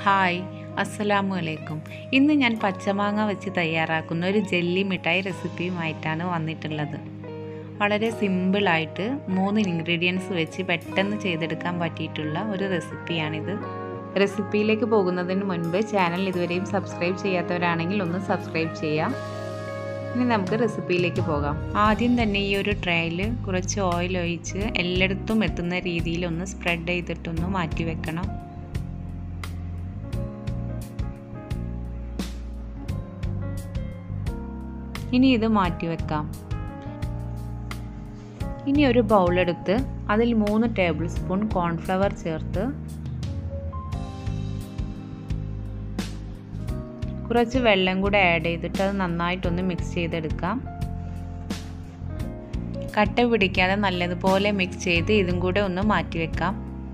hi അസ്സലാമു അലൈക്കും ഇന്ന് ഞാൻ പച്ചമാങ്ങ വെച്ച് തയ്യാറാക്കുന്ന ഒരു ജെല്ലി മിഠായി റെസിപ്പിയുമായിട്ടാണ് വന്നിട്ടുള്ളത് വളരെ സിമ്പിളായിട്ട് മൂന്ന് ഇൻഗ്രീഡിയൻസ് വെച്ച് പെട്ടെന്ന് ചെയ്തെടുക്കാൻ പറ്റിയിട്ടുള്ള ഒരു റെസിപ്പിയാണിത് റെസിപ്പിയിലേക്ക് പോകുന്നതിന് മുൻപ് ചാനൽ ഇതുവരെയും സബ്സ്ക്രൈബ് ചെയ്യാത്തവരാണെങ്കിൽ ഒന്ന് സബ്സ്ക്രൈബ് ചെയ്യാം ഇനി നമുക്ക് റെസിപ്പിയിലേക്ക് പോകാം ആദ്യം തന്നെ ഈ ഒരു ട്രേയിൽ കുറച്ച് ഓയിൽ ഒഴിച്ച് എല്ലായിടത്തും എത്തുന്ന രീതിയിൽ ഒന്ന് സ്പ്രെഡ് ചെയ്തിട്ടൊന്ന് മാറ്റി വെക്കണം ഇനി ഇത് മാറ്റി വെക്കാം ഇനി ഒരു ബൗളെടുത്ത് അതിൽ മൂന്ന് ടേബിൾ സ്പൂൺ കോൺഫ്ലവർ ചേർത്ത് കുറച്ച് വെള്ളം കൂടെ ആഡ് ചെയ്തിട്ട് അത് നന്നായിട്ടൊന്ന് മിക്സ് ചെയ്തെടുക്കാം കട്ട പിടിക്കാതെ നല്ലതുപോലെ മിക്സ് ചെയ്ത് ഇതും കൂടെ ഒന്ന് മാറ്റി വെക്കാം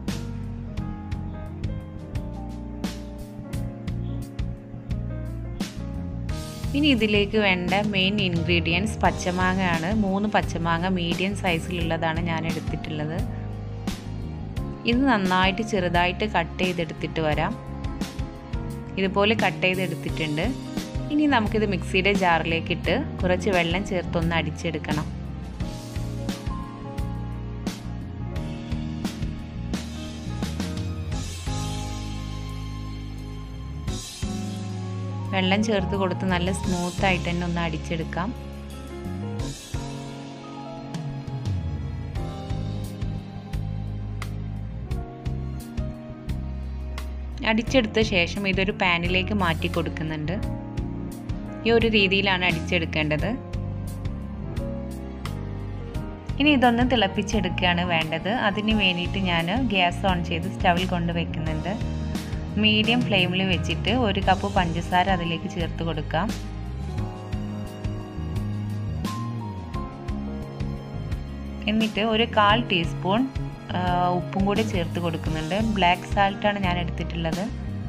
ഇനി ഇതിലേക്ക് വേണ്ട മെയിൻ ഇൻഗ്രീഡിയൻസ് പച്ചമാങ്ങയാണ് മൂന്ന് പച്ചമാങ്ങ മീഡിയം സൈസിലുള്ളതാണ് ഞാൻ എടുത്തിട്ടുള്ളത് ഇത് നന്നായിട്ട് ചെറുതായിട്ട് കട്ട് ചെയ്തെടുത്തിട്ട് വരാം ഇതുപോലെ കട്ട് ചെയ്തെടുത്തിട്ടുണ്ട് ഇനി നമുക്കിത് മിക്സിയുടെ ജാറിലേക്ക് ഇട്ട് കുറച്ച് വെള്ളം ചേർത്തൊന്ന് അടിച്ചെടുക്കണം വെള്ളം ചേർത്ത് കൊടുത്ത് നല്ല സ്മൂത്ത് ആയിട്ട് തന്നെ ഒന്ന് അടിച്ചെടുക്കാം അടിച്ചെടുത്ത ശേഷം ഇതൊരു പാനിലേക്ക് മാറ്റി കൊടുക്കുന്നുണ്ട് ഈ ഒരു രീതിയിലാണ് അടിച്ചെടുക്കേണ്ടത് ഇനി ഇതൊന്ന് തിളപ്പിച്ചെടുക്കുകയാണ് വേണ്ടത് അതിന് വേണ്ടിയിട്ട് ഞാൻ ഗ്യാസ് ഓൺ ചെയ്ത് സ്റ്റവിൽ കൊണ്ട് വെക്കുന്നുണ്ട് മീഡിയം ഫ്ലെയിമിൽ വെച്ചിട്ട് ഒരു കപ്പ് പഞ്ചസാര അതിലേക്ക് ചേർത്ത് കൊടുക്കാം എന്നിട്ട് ഒരു കാൽ ടീസ്പൂൺ ഉപ്പും കൂടി ചേർത്ത് കൊടുക്കുന്നുണ്ട് ബ്ലാക്ക് സാൾട്ടാണ് ഞാൻ എടുത്തിട്ടുള്ളത്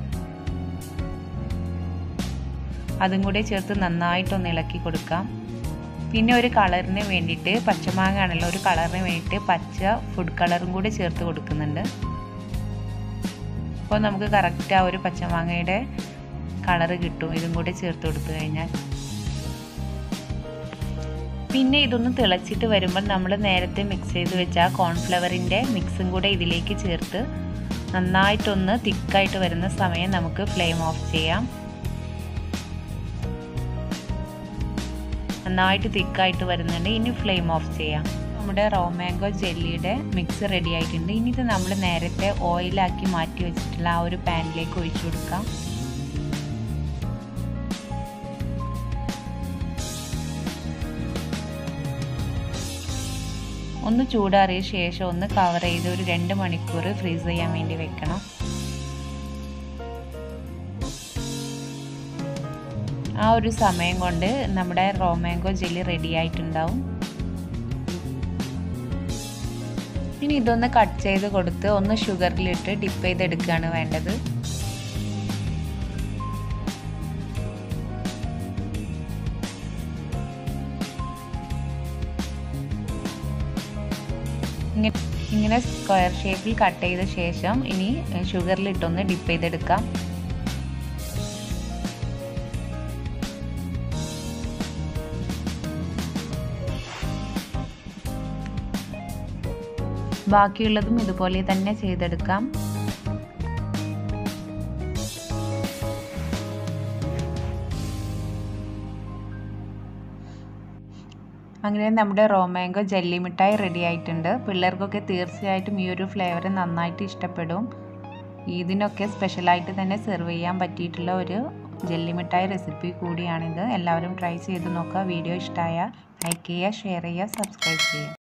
അതും കൂടി ചേർത്ത് നന്നായിട്ടൊന്ന് ഇളക്കി കൊടുക്കാം പിന്നെ ഒരു കളറിന് വേണ്ടിയിട്ട് പച്ചമാങ്ങ ആണല്ലോ ഒരു കളറിന് വേണ്ടിയിട്ട് പച്ച ഫുഡ് കളറും കൂടി ചേർത്ത് കൊടുക്കുന്നുണ്ട് അപ്പോൾ നമുക്ക് കറക്റ്റ് ആ ഒരു പച്ചമാങ്ങയുടെ കളറ് കിട്ടും ഇതും കൂടി ചേർത്ത് കൊടുത്തു കഴിഞ്ഞാൽ പിന്നെ ഇതൊന്ന് തിളച്ചിട്ട് വരുമ്പോൾ നമ്മൾ നേരത്തെ മിക്സ് ചെയ്ത് വെച്ച ആ കോൺഫ്ലവറിൻ്റെ മിക്സും കൂടെ ഇതിലേക്ക് ചേർത്ത് നന്നായിട്ടൊന്ന് തിക്കായിട്ട് വരുന്ന സമയം നമുക്ക് ഫ്ലെയിം ഓഫ് ചെയ്യാം നന്നായിട്ട് തിക്കായിട്ട് വരുന്നുണ്ട് ഇനി ഫ്ലെയിം ഓഫ് ചെയ്യാം നമ്മുടെ റോ മാംഗോ ജെല്ലിയുടെ മിക്സ് റെഡി ആയിട്ടുണ്ട് ഇനി ഇത് നമ്മൾ നേരത്തെ ഓയിലാക്കി മാറ്റി വെച്ചിട്ടുള്ള ആ ഒരു പാനിലേക്ക് ഒഴിച്ചു കൊടുക്കാം ഒന്ന് ചൂടാറിയ ശേഷം ഒന്ന് കവർ ചെയ്ത് ഒരു രണ്ട് മണിക്കൂർ ഫ്രീസ് ചെയ്യാൻ വേണ്ടി വെക്കണം ആ ഒരു സമയം കൊണ്ട് നമ്മുടെ റോമാങ്കോ ജെല്ലി റെഡി ആയിട്ടുണ്ടാവും ഇനി ഇതൊന്ന് കട്ട് ചെയ്ത് കൊടുത്ത് ഒന്ന് ഷുഗറിലിട്ട് ഡിപ്പ് ചെയ്തെടുക്കുകയാണ് വേണ്ടത് ഇങ്ങനെ സ്ക്വയർ ഷേപ്പിൽ കട്ട് ചെയ്ത ശേഷം ഇനി ഷുഗറിലിട്ടൊന്ന് ഡിപ്പ് ചെയ്തെടുക്കാം ബാക്കിയുള്ളതും ഇതുപോലെ തന്നെ ചെയ്തെടുക്കാം അങ്ങനെ നമ്മുടെ റോമാങ്കോ ജെല്ലി മിഠായി റെഡി ആയിട്ടുണ്ട് പിള്ളേർക്കൊക്കെ തീർച്ചയായിട്ടും ഈ ഒരു ഫ്ലേവർ നന്നായിട്ട് ഇഷ്ടപ്പെടും ഇതിനൊക്കെ സ്പെഷ്യലായിട്ട് തന്നെ സെർവ് ചെയ്യാൻ പറ്റിയിട്ടുള്ള ഒരു ജെല്ലി മിഠായി റെസിപ്പി കൂടിയാണിത് എല്ലാവരും ട്രൈ ചെയ്ത് നോക്കുക വീഡിയോ ഇഷ്ടമായ ലൈക്ക് ചെയ്യുക ഷെയർ ചെയ്യുക സബ്സ്ക്രൈബ് ചെയ്യുക